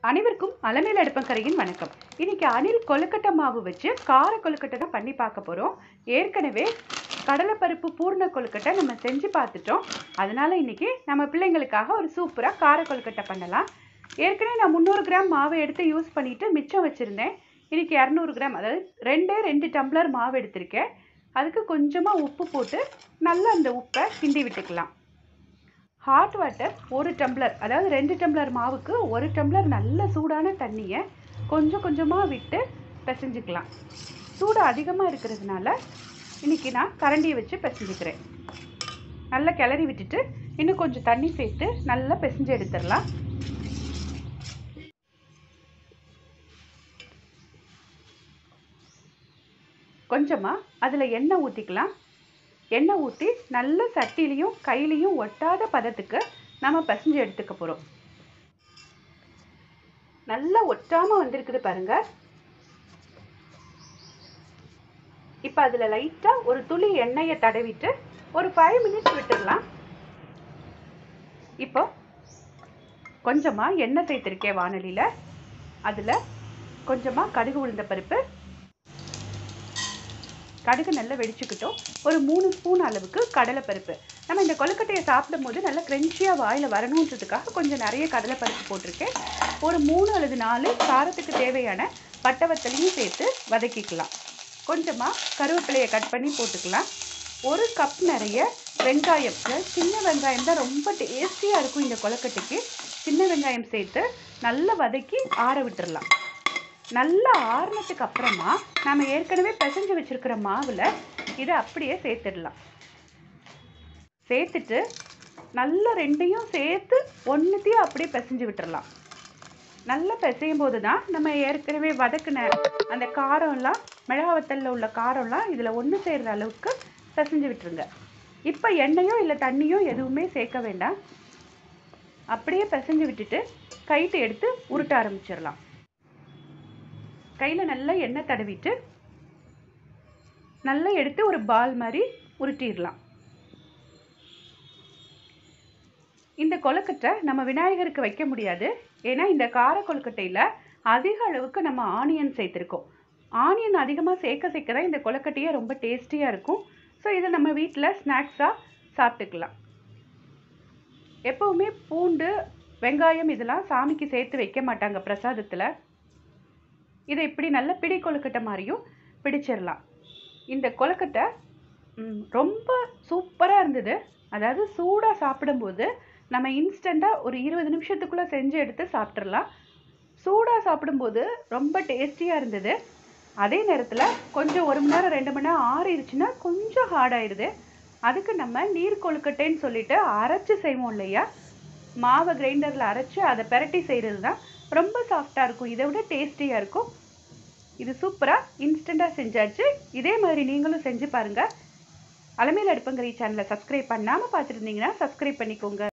அனைவருக்கும் அலமேல் அடுப்பங்கரையின் வணக்கம் இன்னைக்கு அணில் கொழுக்கட்டை மாவு வச்சு கார கொழுக்கட்டை தான் பண்ணி பார்க்க போகிறோம் ஏற்கனவே கடலைப்பருப்பு பூர்ண கொழுக்கட்டை நம்ம செஞ்சு பார்த்துட்டோம் அதனால இன்னைக்கு நம்ம பிள்ளைங்களுக்காக ஒரு சூப்பராக கார கொழுக்கட்டை பண்ணலாம் ஏற்கனவே நான் முந்நூறு கிராம் மாவை எடுத்து யூஸ் பண்ணிட்டு மிச்சம் வச்சுருந்தேன் இன்னைக்கு இரநூறு கிராம் அதாவது ரெண்டே ரெண்டு டம்ளர் மாவு எடுத்திருக்கேன் அதுக்கு கொஞ்சமாக உப்பு போட்டு நல்லா அந்த உப்பை கிண்டி விட்டுக்கலாம் ஹாட் வாட்டர் ஒரு டம்ளர் அதாவது ரெண்டு டம்ளர் மாவுக்கு ஒரு டம்ளர் நல்ல சூடான தண்ணியை கொஞ்சம் கொஞ்சமாக விட்டு பிசைஞ்சுக்கலாம் சூடு அதிகமாக இருக்கிறதுனால இன்னைக்கு நான் கரண்டியை வச்சு பிசைஞ்சுக்கிறேன் நல்லா கிளறி விட்டுட்டு இன்னும் கொஞ்சம் தண்ணி சேர்த்து நல்லா பிசைஞ்சு எடுத்துடலாம் கொஞ்சமாக அதில் எண்ணெய் ஊற்றிக்கலாம் எண்ணெய் ஊற்றி நல்ல சட்டிலையும் கையிலையும் ஒட்டாத பதத்துக்கு நம்ம பிசைஞ்சு எடுத்துக்க போகிறோம் நல்லா ஒட்டாமல் வந்திருக்குது பாருங்க இப்போ அதில் லைட்டாக ஒரு துளி எண்ணெயை தடவிட்டு ஒரு ஃபைவ் மினிட்ஸ் விட்டுடலாம் இப்போ கொஞ்சமாக எண்ணெய் சேர்த்துருக்கேன் வானொலியில் அதில் கொஞ்சமாக கடுகு உளுந்த பருப்பு கடுகு நல்லா வெடிச்சுக்கிட்டோம் ஒரு மூணு ஸ்பூன் அளவுக்கு கடலைப்பருப்பு நம்ம இந்த கொழுக்கட்டையை சாப்பிடும் போது நல்லா க்ரென்ச்சியாக வாயில் வரணுன்றதுக்காக கொஞ்சம் நிறைய கடலைப்பருப்பு போட்டிருக்கேன் ஒரு மூணு அல்லது நாலு காரத்துக்கு தேவையான பட்டவத்தலையும் சேர்த்து வதக்கிக்கலாம் கொஞ்சமாக கருவேப்பிலையை கட் பண்ணி போட்டுக்கலாம் ஒரு கப் நிறைய வெங்காயம் அதாவது சின்ன வெங்காயம் தான் ரொம்ப டேஸ்டியாக இருக்கும் இந்த கொழுக்கட்டைக்கு சின்ன வெங்காயம் சேர்த்து நல்லா வதக்கி ஆற விட்டுறலாம் நல்லா ஆறுனதுக்கு அப்புறமா நம்ம ஏற்கனவே பிசைஞ்சு வச்சிருக்கிற மாவில் இதை அப்படியே சேர்த்துடலாம் சேர்த்துட்டு நல்லா ரெண்டையும் சேர்த்து ஒன்றுத்தையும் அப்படியே பிசைஞ்சு விட்டுறலாம் நல்லா பிசையும் போது தான் நம்ம ஏற்கனவே வதக்குன அந்த காரம்லாம் மிளகாவத்தலில் உள்ள காரம்லாம் இதில் ஒன்று சேர்கிற அளவுக்கு பிசைஞ்சு விட்டுருங்க இப்போ எண்ணெயோ இல்லை தண்ணியோ எதுவுமே சேர்க்க வேண்டாம் அப்படியே பிசைஞ்சு விட்டுட்டு கைட்டு எடுத்து உருட்ட ஆரம்பிச்சிடலாம் கையில் நல்லா எண்ணெய் தடவிட்டு நல்லா எடுத்து ஒரு பால் மாதிரி உருட்டிடலாம் இந்த கொழுக்கட்டை நம்ம விநாயகருக்கு வைக்க முடியாது ஏன்னா இந்த கார கொழுக்கட்டையில் அதிக அளவுக்கு நம்ம ஆனியன் சேர்த்துருக்கோம் ஆனியன் அதிகமாக சேர்க்க சேர்க்க தான் இந்த கொழுக்கட்டையே ரொம்ப டேஸ்டியாக இருக்கும் ஸோ இதை நம்ம வீட்டில் ஸ்நாக்ஸாக சாப்பிட்டுக்கலாம் எப்போவுமே பூண்டு வெங்காயம் இதெல்லாம் சாமிக்கு சேர்த்து வைக்க மாட்டாங்க பிரசாதத்தில் இதை இப்படி நல்ல பிடி கொழுக்கட்டை மாதிரியும் பிடிச்சிடலாம் இந்த கொழுக்கட்டை ரொம்ப சூப்பராக இருந்தது அதாவது சூடாக சாப்பிடும்போது நம்ம இன்ஸ்டண்ட்டாக ஒரு இருபது நிமிஷத்துக்குள்ளே செஞ்சு எடுத்து சாப்பிட்றலாம் சூடாக சாப்பிடும்போது ரொம்ப டேஸ்டியாக இருந்தது அதே நேரத்தில் கொஞ்சம் ஒரு மணி நேரம் ரெண்டு மணி நேரம் ஆறிடுச்சுன்னா கொஞ்சம் ஹார்டாயிடுது அதுக்கு நம்ம நீர் கொழுக்கட்டைன்னு சொல்லிட்டு அரைச்சி செய்வோம் இல்லையா மாவை கிரைண்டரில் அரைச்சி அதை பெரட்டி செய்கிறது தான் ரொம்ப சாஃப்டாக இருக்கும் இதை விட டேஸ்டியாக இருக்கும் இது சூப்பராக இன்ஸ்டண்ட்டாக செஞ்சாச்சு இதே மாதிரி நீங்களும் செஞ்சு பாருங்கள் அலமேல் அடுப்பங்கரை சேனலை சப்ஸ்கிரைப் பண்ணாமல் பார்த்துருந்தீங்கன்னா சப்ஸ்கிரைப் பண்ணிக்கோங்க